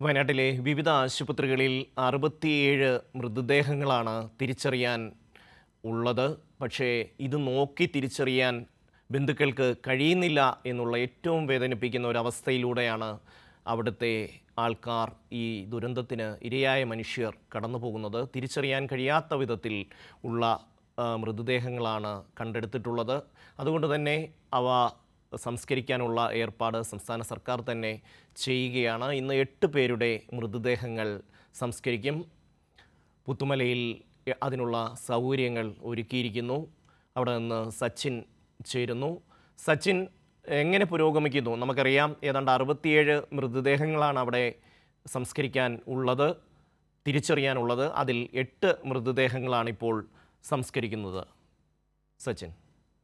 വയനാട്ടിലെ വിവിധ ആശുപത്രികളിൽ അറുപത്തിയേഴ് മൃതദേഹങ്ങളാണ് തിരിച്ചറിയാൻ ഉള്ളത് പക്ഷേ ഇത് നോക്കി തിരിച്ചറിയാൻ ബന്ധുക്കൾക്ക് കഴിയുന്നില്ല എന്നുള്ള ഏറ്റവും വേദനിപ്പിക്കുന്ന ഒരവസ്ഥയിലൂടെയാണ് അവിടുത്തെ ആൾക്കാർ ഈ ദുരന്തത്തിന് ഇരയായ മനുഷ്യർ കടന്നു പോകുന്നത് തിരിച്ചറിയാൻ കഴിയാത്ത വിധത്തിൽ ഉള്ള ആ, മൃതദേഹങ്ങളാണ് കണ്ടെടുത്തിട്ടുള്ളത് അതുകൊണ്ട് തന്നെ അവ സംസ്കരിക്കാനുള്ള ഏർപ്പാട് സംസ്ഥാന സർക്കാർ തന്നെ ചെയ്യുകയാണ് ഇന്ന് എട്ട് പേരുടെ മൃതദേഹങ്ങൾ സംസ്കരിക്കും പുത്തുമലയിൽ അതിനുള്ള സൗകര്യങ്ങൾ ഒരുക്കിയിരിക്കുന്നു അവിടെ നിന്ന് സച്ചിൻ ചേരുന്നു സച്ചിൻ എങ്ങനെ പുരോഗമിക്കുന്നു നമുക്കറിയാം ഏതാണ്ട് അറുപത്തിയേഴ് മൃതദേഹങ്ങളാണ് അവിടെ സംസ്കരിക്കാൻ ഉള്ളത് തിരിച്ചറിയാനുള്ളത് അതിൽ എട്ട് മൃതദേഹങ്ങളാണ് ഇപ്പോൾ സംസ്കരിക്കുന്നത് സച്ചിൻ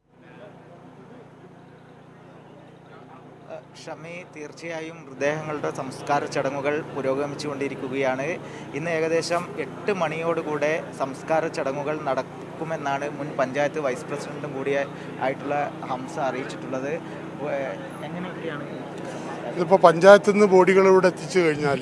ഷമി തീർച്ചയായും മൃതദേഹങ്ങളുടെ സംസ്കാര ചടങ്ങുകൾ പുരോഗമിച്ചുകൊണ്ടിരിക്കുകയാണ് ഇന്ന് ഏകദേശം എട്ട് മണിയോടുകൂടെ സംസ്കാര ചടങ്ങുകൾ നടക്കുമെന്നാണ് മുൻ പഞ്ചായത്ത് വൈസ് പ്രസിഡന്റും കൂടി ആയിട്ടുള്ള ഹംസ അറിയിച്ചിട്ടുള്ളത് ഏഹ് എങ്ങനെയൊക്കെയാണ് ഇതിപ്പോൾ പഞ്ചായത്തിൽ നിന്ന് ബോഡികൾ ഇവിടെ എത്തിച്ചു കഴിഞ്ഞാൽ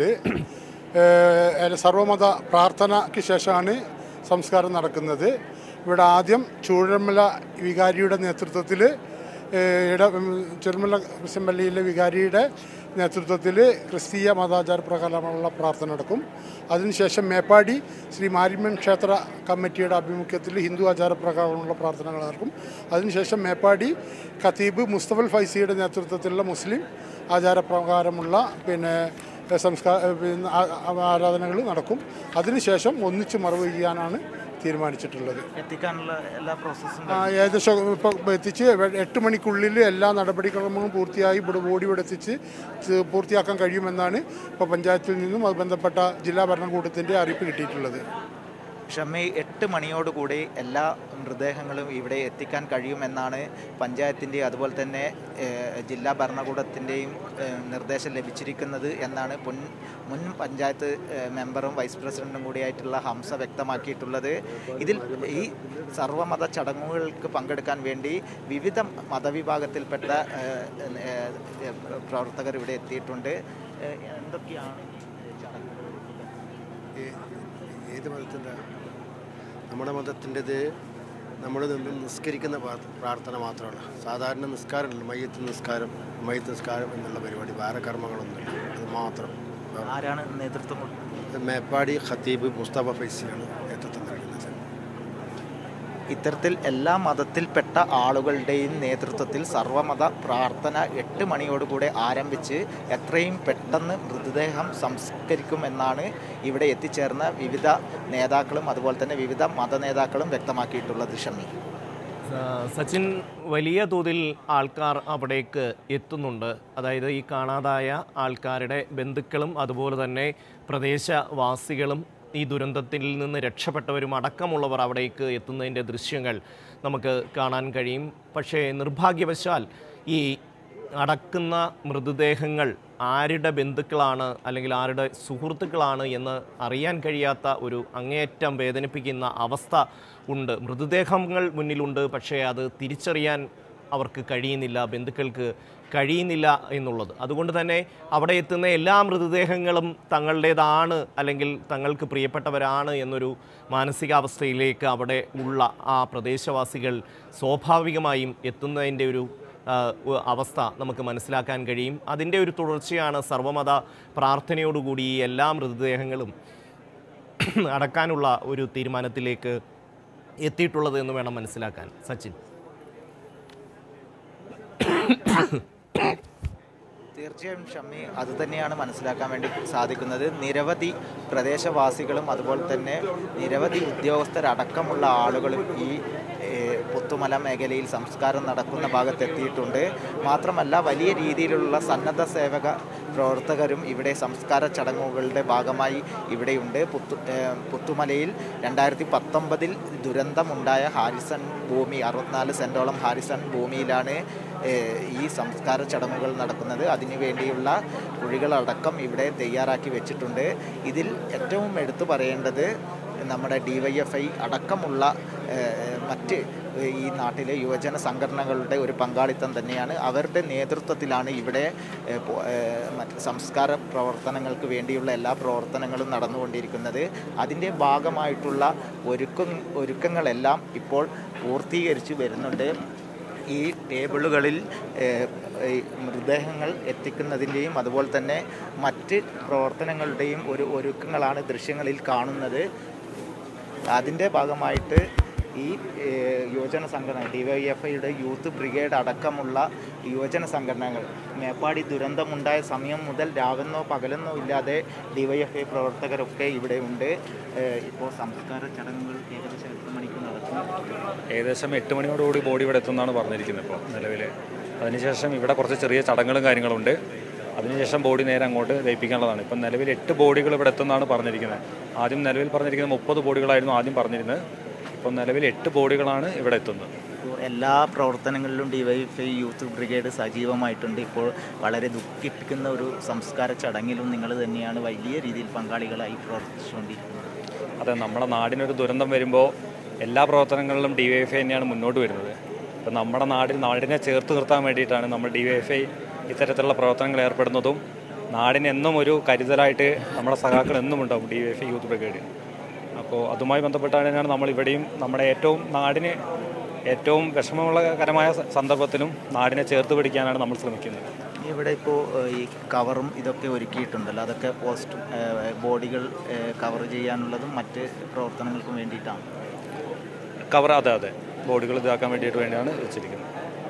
സർവമത പ്രാർത്ഥനയ്ക്ക് ശേഷമാണ് സംസ്കാരം നടക്കുന്നത് ഇവിടെ ആദ്യം ചൂഴമല വികാരിയുടെ നേതൃത്വത്തിൽ ഇട ചുരമല ക്രിസ്ത്യൻപള്ളിയിലെ വികാരിയുടെ നേതൃത്വത്തിൽ ക്രിസ്തീയ മതാചാര പ്രകാരമുള്ള പ്രാർത്ഥന നടക്കും അതിനുശേഷം മേപ്പാടി ശ്രീ മാരിമൻ ക്ഷേത്ര കമ്മിറ്റിയുടെ ആഭിമുഖ്യത്തിൽ ഹിന്ദു ആചാരപ്രകാരമുള്ള പ്രാർത്ഥനകൾ നടക്കും അതിനുശേഷം മേപ്പാടി ഖത്തീബ് മുസ്തഫൽ ഫൈസിയുടെ നേതൃത്വത്തിലുള്ള മുസ്ലിം ആചാരപ്രകാരമുള്ള പിന്നെ സംസ്കാര പിന്നെ ആരാധനകൾ നടക്കും അതിനുശേഷം ഒന്നിച്ച് മറവ് ചെയ്യാനാണ് തീരുമാനിച്ചിട്ടുള്ളത് എത്തിക്കാനുള്ള എല്ലാ പ്രോസസ്സും ആ, ഏകദേശം ഇപ്പോൾ എത്തിച്ച് എട്ട് മണിക്കുള്ളിൽ എല്ലാ നടപടിക്രമങ്ങളും പൂർത്തിയായി ഇവിടെ ബോഡി ഇവിടെ എത്തിച്ച് ത് പൂർത്തിയാക്കാൻ കഴിയുമെന്നാണ് ഇപ്പോൾ പഞ്ചായത്തിൽ നിന്നും അത് ബന്ധപ്പെട്ട ജില്ലാ ഭരണകൂടത്തിൻ്റെ അറിയിപ്പ് കിട്ടിയിട്ടുള്ളത് ഷമി എട്ട് മണിയോടുകൂടി എല്ലാ മൃതദേഹങ്ങളും ഇവിടെ എത്തിക്കാൻ കഴിയുമെന്നാണ് പഞ്ചായത്തിൻ്റെ അതുപോലെ തന്നെ ഏഹ്, ജില്ലാ ഭരണകൂടത്തിൻ്റെയും ഏഹ്, നിർദ്ദേശം ലഭിച്ചിരിക്കുന്നത് എന്നാണ് മുൻ മുൻ പഞ്ചായത്ത് ഏഹ്, മെമ്പറും വൈസ് പ്രസിഡന്റും കൂടിയായിട്ടുള്ള ഹംസ വ്യക്തമാക്കിയിട്ടുള്ളത് ഇതിൽ ഈ സർവ്വമത ചടങ്ങുകൾക്ക് പങ്കെടുക്കാൻ വേണ്ടി വിവിധ മതവിഭാഗത്തിൽപ്പെട്ട ഏഹ്, ഏഹ്, ഏഹ്, പ്രവർത്തകർ ഇവിടെ എത്തിയിട്ടുണ്ട് ഏഹ്, എന്തൊക്കെയാണ് ചടങ്ങുകൾ ഏ- ഏത് മതത്തിൻ്റെ നമ്മുടെ മതത്തിൻ്റെത് നമ്മൾ നിന്ന് നിസ്കരിക്കുന്ന പ്രാർത്ഥ- പ്രാർത്ഥന മാത്രമല്ല സാധാരണ നിസ്കാരമല്ല മയ്യത്ത് നിസ്കാരം മയ്യത്ത് നിസ്കാരം എന്നുള്ള പരിപാടി വേറെ കർമ്മങ്ങളൊന്നുമില്ല അത് മാത്രം ആരാണ് നേതൃത്വം കൊടുക്കുന്നത് മേപ്പാടി ഖത്തീബ് മുസ്തഫ ഫൈസിയാണ് നേതൃത്വം നൽകുന്നത് ഇത്തരത്തിൽ എല്ലാ മതത്തിൽപ്പെട്ട ആളുകളുടെയും നേതൃത്വത്തിൽ സർവമത പ്രാർത്ഥന എട്ട് മണിയോടുകൂടെ ആരംഭിച്ച് എത്രയും പെട്ടെന്ന് മൃതദേഹം സംസ്കരിക്കുമെന്നാണ് ഇവിടെ എത്തിച്ചേർന്ന വിവിധ നേതാക്കളും അതുപോലെ തന്നെ വിവിധ മത നേതാക്കളും വ്യക്തമാക്കിയിട്ടുള്ളത് ഷമി ആ, സച്ചിൻ വലിയ തോതിൽ ആൾക്കാർ അവിടേക്ക് എത്തുന്നുണ്ട് അതായത് ഈ കാണാതായ ആൾക്കാരുടെ ബന്ധുക്കളും അതുപോലെ തന്നെ പ്രദേശവാസികളും ഈ ദുരന്തത്തിൽ നിന്ന് രക്ഷപ്പെട്ടവരും അടക്കമുള്ളവർ അവിടേക്ക് എത്തുന്നതിൻ്റെ ദൃശ്യങ്ങൾ നമുക്ക് കാണാൻ കഴിയും പക്ഷേ നിർഭാഗ്യവശാൽ ഈ അടക്കുന്ന മൃതദേഹങ്ങൾ ആരുടെ ബന്ധുക്കളാണ് അല്ലെങ്കിൽ ആരുടെ സുഹൃത്തുക്കളാണ് എന്ന് അറിയാൻ കഴിയാത്ത ഒരു അങ്ങേയറ്റം വേദനിപ്പിക്കുന്ന അവസ്ഥ ഉണ്ട് മൃതദേഹങ്ങൾ മുന്നിലുണ്ട് പക്ഷേ അത് തിരിച്ചറിയാൻ അവർക്ക് കഴിയുന്നില്ല ബന്ധുക്കൾക്ക് കഴിയുന്നില്ല എന്നുള്ളത് അതുകൊണ്ട് തന്നെ അവിടെ എത്തുന്ന എല്ലാ മൃതദേഹങ്ങളും തങ്ങളുടേതാണ് അല്ലെങ്കിൽ തങ്ങൾക്ക് പ്രിയപ്പെട്ടവരാണ് എന്നൊരു മാനസികാവസ്ഥയിലേക്ക് അവിടെ ഉള്ള ആ പ്രദേശവാസികൾ സ്വാഭാവികമായും എത്തുന്നതിൻ്റെ ഒരു ആ, ഉ- അവസ്ഥ നമുക്ക് മനസ്സിലാക്കാൻ കഴിയും അതിൻ്റെ ഒരു തുടർച്ചയാണ് സർവമത പ്രാർത്ഥനയോടുകൂടി ഈ എല്ലാ മൃതദേഹങ്ങളും അടക്കാനുള്ള ഒരു തീരുമാനത്തിലേക്ക് എത്തിയിട്ടുള്ളത് എന്ന് വേണം മനസ്സിലാക്കാൻ സച്ചിൻ തീർച്ചയായും ഷമ്മി അത് തന്നെയാണ് മനസ്സിലാക്കാൻ വേണ്ടി സാധിക്കുന്നത് നിരവധി പ്രദേശവാസികളും അതുപോലെ തന്നെ നിരവധി ഉദ്യോഗസ്ഥരടക്കമുള്ള ആളുകളും ഈ ഏഹ്, പുത്തുമല മേഖലയിൽ സംസ്കാരം നടക്കുന്ന ഭാഗത്തെത്തിയിട്ടുണ്ട് മാത്രമല്ല വലിയ രീതിയിലുള്ള സന്നദ്ധ സേവക പ്രവർത്തകരും ഇവിടെ സംസ്കാര ചടങ്ങുകളുടെ ഭാഗമായി ഇവിടെയുണ്ട് പുത്തു ഏഹ്, പുത്തുമലയിൽ രണ്ടായിരത്തി പത്തൊമ്പതിൽ ദുരന്തമുണ്ടായ ഹാരിസൺ ഭൂമി അറുപത്തിനാല് സെൻറ്റോളം ഹാരിസൺ ഭൂമിയിലാണ് ഏഹ്, ഈ സംസ്കാര ചടങ്ങുകൾ നടക്കുന്നത് അതിനു വേണ്ടിയുള്ള കുഴികളടക്കം ഇവിടെ തയ്യാറാക്കി വെച്ചിട്ടുണ്ട് ഇതിൽ ഏറ്റവും എടുത്തു പറയേണ്ടത് നമ്മുടെ ഡി വൈ എഫ് ഐ അടക്കമുള്ള ഏഹ്, മറ്റ് ഏഹ്, ഈ നാട്ടിലെ യുവജന സംഘടനകളുടെ ഒരു പങ്കാളിത്തം തന്നെയാണ് അവരുടെ നേതൃത്വത്തിലാണ് ഇവിടെ ഏഹ്, പോ- ഏഹ്, മറ്റ് സംസ്കാര പ്രവർത്തനങ്ങൾക്ക് വേണ്ടിയുള്ള എല്ലാ പ്രവർത്തനങ്ങളും നടന്നുകൊണ്ടിരിക്കുന്നത് അതിൻ്റെ ഭാഗമായിട്ടുള്ള ഒരുക്ക ഒരുക്കങ്ങളെല്ലാം ഇപ്പോൾ പൂർത്തീകരിച്ചു വരുന്നുണ്ട് ഈ ടേബിളുകളിൽ ഏഹ്, ഈ മൃതദേഹങ്ങൾ എത്തിക്കുന്നതിൻ്റെയും അതുപോലെ തന്നെ മറ്റ് പ്രവർത്തനങ്ങളുടെയും ഒരു ഒരുക്കങ്ങളാണ് ദൃശ്യങ്ങളിൽ കാണുന്നത് അതിൻ്റെ ഭാഗമായിട്ട് ഈ ഏഹ്, യുവജന സംഘടന ഡിവൈഎഫ്ഐയുടെ യൂത്ത് ബ്രിഗേഡ് അടക്കമുള്ള യുവജന സംഘടനകൾ മേപ്പാടി ദുരന്തമുണ്ടായ സമയം മുതൽ രാവെന്നോ പകലെന്നോ ഇല്ലാതെ ഡിവൈഎഫ്ഐ പ്രവർത്തകരൊക്കെ ഇവിടെ ഉണ്ട് ഏഹ്, ഇപ്പോൾ സംസ്കാര ചടങ്ങുകൾ ഏകദേശം എട്ട് മണിക്ക് നടക്കും ഏകദേശം എട്ട് മണിയോടുകൂടി ബോഡി ഇവിടെ എത്തുമെന്നാണ് പറഞ്ഞിരിക്കുന്നത് ഇപ്പോൾ നിലവിൽ അതിനുശേഷം ഇവിടെ കുറച്ച് ചെറിയ ചടങ്ങുകളും കാര്യങ്ങളുണ്ട് അതിനുശേഷം ബോഡി നേരെ അങ്ങോട്ട് ദയിപ്പിക്കാനുള്ളതാണ് ഇപ്പം നിലവിൽ എട്ട് ബോഡികൾ ഇവിടെ എത്തുമെന്നാണ് പറഞ്ഞിരിക്കുന്നത് ആദ്യം നിലവിൽ പറഞ്ഞിരിക്കുന്നത് മുപ്പത് ബോഡികളായിരുന്നു ആദ്യം പറഞ്ഞിരുന്നത് ഇപ്പം നിലവിൽ എട്ട് ബോഡികളാണ് ഇവിടെ എത്തുന്നത് ഇപ്പോൾ എല്ലാ പ്രവർത്തനങ്ങളിലും ഡിവൈഎഫ്ഐ യൂത്ത് ബ്രിഗേഡ് സജീവമായിട്ടുണ്ട് ഇപ്പോൾ വളരെ ദുഃഖിപ്പിക്കുന്ന ഒരു സംസ്കാര ചടങ്ങിലും നിങ്ങൾ തന്നെയാണ് വലിയ രീതിയിൽ പങ്കാളികളായി പ്രവർത്തിച്ചുകൊണ്ടിരിക്കുന്നത് അതെ നമ്മുടെ നാടിനൊരു ദുരന്തം വരുമ്പോൾ എല്ലാ പ്രവർത്തനങ്ങളിലും ഡി വൈ എഫ് ഐ തന്നെയാണ് മുന്നോട്ട് വരുന്നത് ഇപ്പം നമ്മുടെ നാടിൽ നാടിനെ ചേർത്ത് നിർത്താൻ വേണ്ടിയിട്ടാണ് നമ്മൾ ഡി വൈ എഫ് ഐ ഇത്തരത്തിലുള്ള പ്രവർത്തനങ്ങൾ ഏർപ്പെടുന്നതും നാടിന് എന്നും ഒരു കരുതലായിട്ട് നമ്മുടെ സഖാക്കൾ എന്നും ഉണ്ടാവും D Y F I youth brigade അപ്പോൾ അതുമായി ബന്ധപ്പെട്ടാണ് നമ്മൾ ഇവിടെയും നമ്മുടെ ഏറ്റവും നാടിന് ഏറ്റവും വിഷമമുള്ള കരമായ സ- സന്ദർഭത്തിലും നാടിനെ ചേർത്ത് പിടിക്കാനാണ് നമ്മൾ ശ്രമിക്കുന്നത് ഇവിടെ ഇപ്പോൾ ഏഹ്, ഈ കവറും ഇതൊക്കെ ഒരുക്കിയിട്ടുണ്ടല്ലോ അതൊക്കെ പോസ്റ്റ് ഏഹ്, ബോഡികൾ കവർ ചെയ്യാനുള്ളതും മറ്റ് പ്രവർത്തനങ്ങൾക്കും വേണ്ടിയിട്ടാണ് കവർ അതെ അതെ ബോഡികൾ ഇതാക്കാൻ വേണ്ടിയിട്ട് വേണ്ടിയാണ് വെച്ചിരിക്കുന്നത്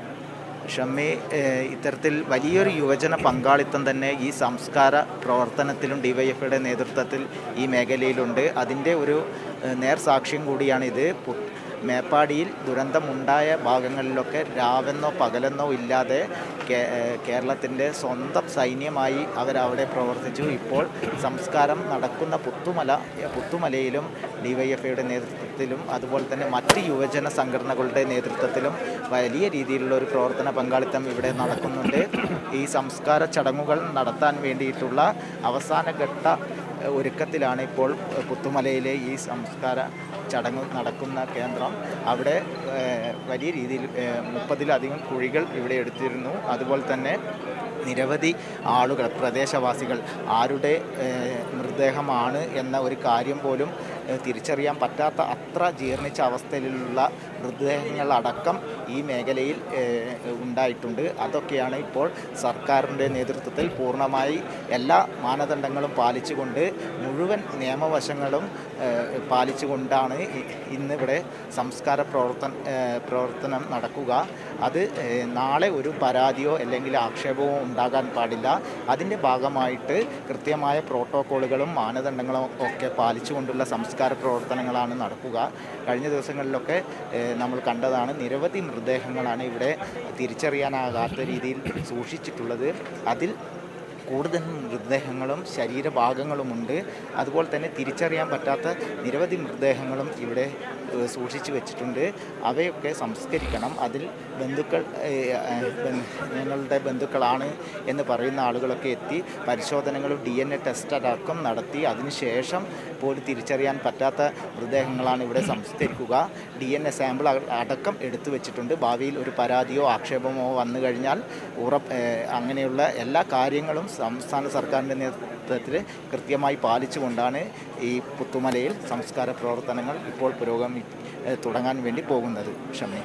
ഷമ്മി ഏഹ്, ഇത്തരത്തിൽ വലിയൊരു യുവജന പങ്കാളിത്തം തന്നെ ഈ സംസ്കാര പ്രവർത്തനത്തിലും ഡിവൈഎഫ്ഐയുടെ നേതൃത്വത്തിൽ ഈ മേഖലയിലുണ്ട് അതിൻ്റെ ഒരു ഏഹ്, നേർസാക്ഷ്യം കൂടിയാണിത് പു- മേപ്പാടിയിൽ ദുരന്തമുണ്ടായ ഭാഗങ്ങളിലൊക്കെ രാവെന്നോ പകലെന്നോ ഇല്ലാതെ കേ- ഏഹ്, കേരളത്തിൻ്റെ സ്വന്തം സൈന്യമായി അവരവിടെ പ്രവർത്തിച്ചു ഇപ്പോൾ സംസ്കാരം നടക്കുന്ന പുത്തുമല പുത്തുമലയിലും ഡിവൈഎഫ്ഐയുടെ നേതൃത്വത്തിലും അതുപോലെ തന്നെ മറ്റ് യുവജന സംഘടനകളുടെ നേതൃത്വത്തിലും വലിയ രീതിയിലുള്ള ഒരു പ്രവർത്തന പങ്കാളിത്തം ഇവിടെ നടക്കുന്നുണ്ട് ഈ സംസ്കാര ചടങ്ങുകൾ നടത്താൻ വേണ്ടിയിട്ടുള്ള അവസാനഘട്ട ഏഹ്, ഒരുക്കത്തിലാണ് ഇപ്പോൾ ഏഹ്, പുത്തുമലയിലെ ഈ സംസ്കാര ചടങ്ങ് നടക്കുന്ന കേന്ദ്രം അവിടെ ഏഹ്, വലിയ രീതിയിൽ ഏഹ്, മുപ്പതിലധികം കുഴികൾ ഇവിടെ എടുത്തിരുന്നു അതുപോലെ തന്നെ നിരവധി ആളുകൾ പ്രദേശവാസികൾ ആരുടെ ഏഹ്, മൃതദേഹമാണ് എന്ന ഒരു കാര്യം പോലും ഏഹ്, തിരിച്ചറിയാൻ പറ്റാത്ത അത്ര ജീർണിച്ച അവസ്ഥയിലുള്ള മൃതദേഹങ്ങളടക്കം ഈ മേഖലയിൽ ഏഹ്, ഉണ്ടായിട്ടുണ്ട് അതൊക്കെയാണ് ഇപ്പോൾ സർക്കാരിൻ്റെ നേതൃത്വത്തിൽ പൂർണ്ണമായി എല്ലാ മാനദണ്ഡങ്ങളും പാലിച്ചുകൊണ്ട് മുഴുവൻ നിയമവശങ്ങളും ഏഹ്, പാലിച്ചുകൊണ്ടാണ് ഇ- ഇന്നിവിടെ സംസ്കാര പ്രവർത്തന ഏഹ്, പ്രവർത്തനം നടക്കുക അത് ഏഹ്, നാളെ ഒരു പരാതിയോ അല്ലെങ്കിൽ ആക്ഷേപമോ ഉണ്ടാകാൻ പാടില്ല അതിൻ്റെ ഭാഗമായിട്ട് കൃത്യമായ പ്രോട്ടോക്കോളുകളും മാനദണ്ഡങ്ങളും ഒക്കെ പാലിച്ചുകൊണ്ടുള്ള സംസ്കാര പ്രവർത്തനങ്ങളാണ് നടക്കുക കഴിഞ്ഞ ദിവസങ്ങളിലൊക്കെ ഏഹ്, നമ്മൾ കണ്ടതാണ് നിരവധി മൃതദേഹങ്ങളാണ് ഇവിടെ തിരിച്ചറിയാനാകാത്ത രീതിയിൽ സൂക്ഷിച്ചിട്ടുള്ളത് അതിൽ കൂടുതൽ മൃതദേഹങ്ങളും ശരീരഭാഗങ്ങളുമുണ്ട് അതുപോലെ തന്നെ തിരിച്ചറിയാൻ പറ്റാത്ത നിരവധി മൃതദേഹങ്ങളും ഇവിടെ ഏഹ്, സൂക്ഷിച്ചു വെച്ചിട്ടുണ്ട് അവയൊക്കെ സംസ്കരിക്കണം അതിൽ ബന്ധുക്കൾ ഏഹ്, ഏഹ്, ബന്ധ- ഞങ്ങളുടെ ബന്ധുക്കളാണ് എന്ന് പറയുന്ന ആളുകളൊക്കെ എത്തി പരിശോധനകളും ഡി എൻ എ ടെസ്റ്റ് അടക്കം നടത്തി അതിനുശേഷം പോലും തിരിച്ചറിയാൻ പറ്റാത്ത മൃതദേഹങ്ങളാണ് ഇവിടെ സംസ്കരിക്കുക ഡി എൻ എ സാമ്പിൾ അടക്കം എടുത്തു വെച്ചിട്ടുണ്ട് ഭാവിയിൽ ഒരു പരാതിയോ ആക്ഷേപമോ വന്നു കഴിഞ്ഞാൽ ഉറപ്പ് ഏഹ്, അങ്ങനെയുള്ള എല്ലാ കാര്യങ്ങളും സംസ്ഥാന സർക്കാരിൻ്റെ നേതൃത്വത്തിൽ കൃത്യമായി പാലിച്ചുകൊണ്ടാണ് ഈ പുത്തുമലയിൽ സംസ്കാര പ്രവർത്തനങ്ങൾ ഇപ്പോൾ പുരോഗമി ഏഹ്, തുടങ്ങാൻ വേണ്ടി പോകുന്നത് ക്ഷമ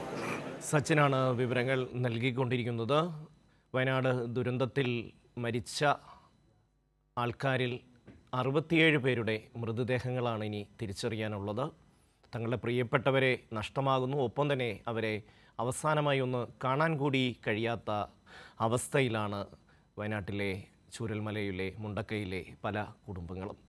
സച്ചിനാണ് വിവരങ്ങൾ നൽകിക്കൊണ്ടിരിക്കുന്നത് വയനാട് ദുരന്തത്തിൽ മരിച്ച ആൾക്കാരിൽ അറുപത്തിയേഴ് പേരുടെ മൃതദേഹങ്ങളാണ് ഇനി തിരിച്ചറിയാനുള്ളത് തങ്ങളുടെ പ്രിയപ്പെട്ടവരെ നഷ്ടമാകുന്നു ഒപ്പം തന്നെ അവരെ അവസാനമായി ഒന്ന് കാണാൻ കൂടി കഴിയാത്ത അവസ്ഥയിലാണ് വയനാട്ടിലെ ചൂരൽമലയിലെ മുണ്ടക്കയിലെ പല കുടുംബങ്ങളും